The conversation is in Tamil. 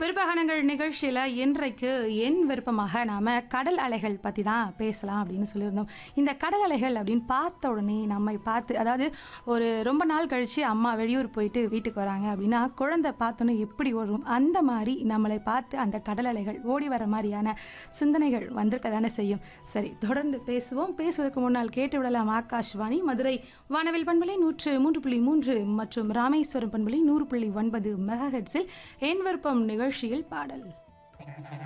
விருப்பகணங்கள் நிகழ்ச்சியில் இன்றைக்கு என் விருப்பமாக நாம் கடல் அலைகள் பற்றி தான் பேசலாம் அப்படின்னு சொல்லியிருந்தோம் இந்த கடல் அலைகள் அப்படின்னு பார்த்த உடனே நம்மை பார்த்து அதாவது ஒரு ரொம்ப நாள் கழித்து அம்மா வெளியூர் போயிட்டு வீட்டுக்கு வராங்க அப்படின்னா குழந்தை பார்த்தோன்னே எப்படி வரும் அந்த மாதிரி நம்மளை பார்த்து அந்த கடல் அலைகள் ஓடி வர மாதிரியான சிந்தனைகள் வந்திருக்க தானே செய்யும் சரி தொடர்ந்து பேசுவோம் பேசுவதற்கு முன்னால் கேட்டு விடலாம் ஆகாஷ்வாணி மதுரை வானவில் பண்பலை நூற்று மூன்று புள்ளி மூன்று மற்றும் ராமேஸ்வரம் பண்பலை நூறு புள்ளி ஒன்பது மெகா ஹெட்ஸில் என் விருப்பம் நிகழ்ச்சியில் பாடல்